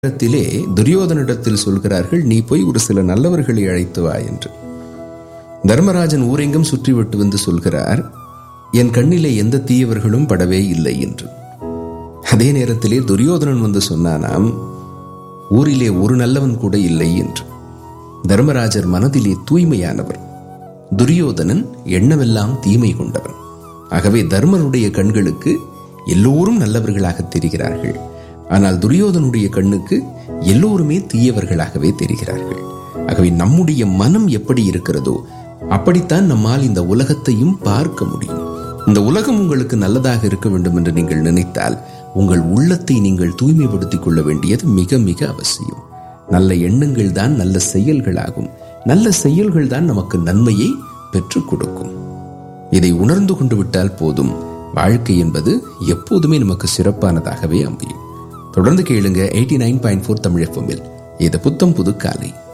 நேரத்திலே துரியோதனிடத்தில் சொல்கிறார்கள் நீ போய் ஒரு சில நல்லவர்களை அழைத்து வா என்று தர்மராஜன் ஊரெங்கும் சுற்றிவிட்டு வந்து சொல்கிறார் என் கண்ணிலே எந்த தீயவர்களும் படவே இல்லை என்று அதே நேரத்திலே துரியோதனன் வந்து சொன்னானாம் ஊரிலே ஒரு நல்லவன் கூட இல்லை என்று தர்மராஜர் மனதிலே தூய்மையானவர் துரியோதனன் எண்ணமெல்லாம் தீமை கொண்டவன் ஆகவே தர்மனுடைய கண்களுக்கு எல்லோரும் நல்லவர்களாக தெரிகிறார்கள் ஆனால் துரியோதனுடைய கண்ணுக்கு எல்லோருமே தீயவர்களாகவே தெரிகிறார்கள் ஆகவே நம்முடைய மனம் எப்படி இருக்கிறதோ அப்படித்தான் நம்மால் இந்த உலகத்தையும் பார்க்க முடியும் இந்த உலகம் உங்களுக்கு நல்லதாக இருக்க வேண்டும் என்று நீங்கள் நினைத்தால் உங்கள் உள்ளத்தை நீங்கள் தூய்மைப்படுத்திக் கொள்ள வேண்டியது மிக மிக அவசியம் நல்ல எண்ணங்கள் தான் நல்ல செயல்களாகும் நல்ல செயல்கள் தான் நமக்கு நன்மையை பெற்றுக் கொடுக்கும் இதை உணர்ந்து கொண்டு விட்டால் போதும் வாழ்க்கை என்பது எப்போதுமே நமக்கு சிறப்பானதாகவே அமையும் தொடர்ந்து கேளுங்க eighty nine point four Tamil எஃப்எம்மில் இது புத்தம் புது காலை